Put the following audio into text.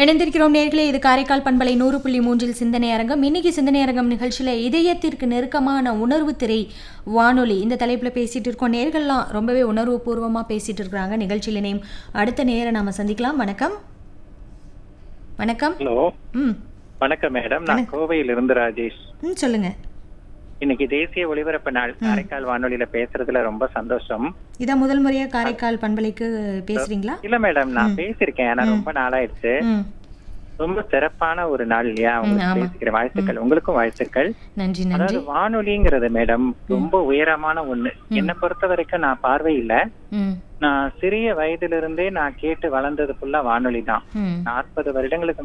இணைந்திருக்கிறோம் நேர்களே இது காரைக்கால் பண்பலை நூறு புள்ளி மூன்றில் சிந்தனை அரங்கம் இன்னைக்கு சிந்தனை அரங்கம் நிகழ்ச்சியில் இதயத்திற்கு நெருக்கமான உணர்வு திரை வானொலி இந்த தலைப்பில் பேசிட்டு இருக்கோம் நேர்கள்லாம் ரொம்பவே உணர்வு பூர்வமாக பேசிட்டு இருக்கிறாங்க நிகழ்ச்சியில் இணையும் அடுத்த நேரை நாம சந்திக்கலாம் வணக்கம் வணக்கம் ஹலோ ம் வணக்கம் மேடம் நான் கோவையில இருந்து ராஜேஷ் ம் சொல்லுங்க இன்னைக்கு தேசிய ஒளிபரப்பு நாள் காரைக்கால் வானொலியில பேசுறதுல ரொம்ப சந்தோஷம் இதான் முதல் முறையாக காரைக்கால் பண்பலைக்கு பேசுறீங்களா இல்ல மேடம் நான் பேசியிருக்கேன் ஆனா ரொம்ப நாளாயிடுச்சு ம் ரொம்ப சிறப்பான ஒரு நாள் இல்லையா உங்களுக்கு ஆமா. பேசிக்கிற வாழ்த்துக்கள் உங்களுக்கும் வாழ்த்துக்கள் நன்றி நன்றி அதாவது வானொலிங்கிறது மேடம் ரொம்ப உயரமான ஒண்ணு என்னை பொறுத்த வரைக்கும் நான் பார்வையில ம் நான் சிறிய வயதிலிருந்தே நான் கேட்டு வளர்ந்தது ஃபுல்லா வானொலி தான் ம் நாற்பது வருடங்களுக்கு